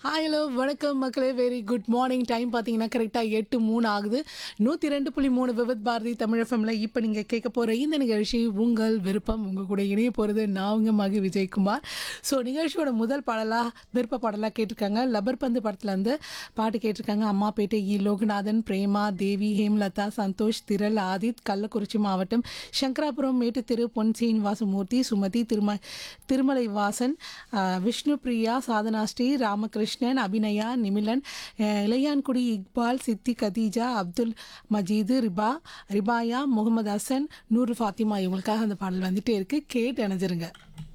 hi hello வணக்கம் மக்களே very good morning time பார்த்தீங்கன்னா கரெக்டாக எட்டு மூணு ஆகுது நூற்றி ரெண்டு புள்ளி மூணு விவத் பாரதி தமிழ் எஃப்எம்ல இப்போ நீங்கள் கேட்க போகிற இந்த நிகழ்ச்சி உங்கள் விருப்பம் உங்கள் கூட இணைய போகிறது நான் உங்கள் மகி விஜயகுமார் ஸோ நிகழ்ச்சியோட முதல் பாடலாக விருப்ப பாடலாக கேட்டிருக்காங்க லப்பர் பந்து படத்துலேருந்து பாட்டு கேட்டிருக்காங்க அம்மாப்பேட்டை இ லோகநாதன் பிரேமா தேவி ஹேம்லதா சந்தோஷ் திரள் ஆதித் கள்ளக்குறிச்சி மாவட்டம் சங்கராபுரம் மேட்டுத்திரு பொன் சீனிவாசமூர்த்தி சுமதி திரும திருமலை வாசன் ஆஹ், விஷ்ணு பிரியா சாதனா ஸ்ரீ ராமகிருஷ்ணன் அபிநயா நிமிலன் ஆஹ், இளையான்குடி இக்பால் சித்தி கதீஜா அப்துல் மஜீது ரிபா ரிபாயா முகமது ஹசன் நூறு ஃபாத்திமா இவங்களுக்காக அந்த பாடல் வந்துட்டே இருக்கு கேட்டு அணைஞ்சிருங்க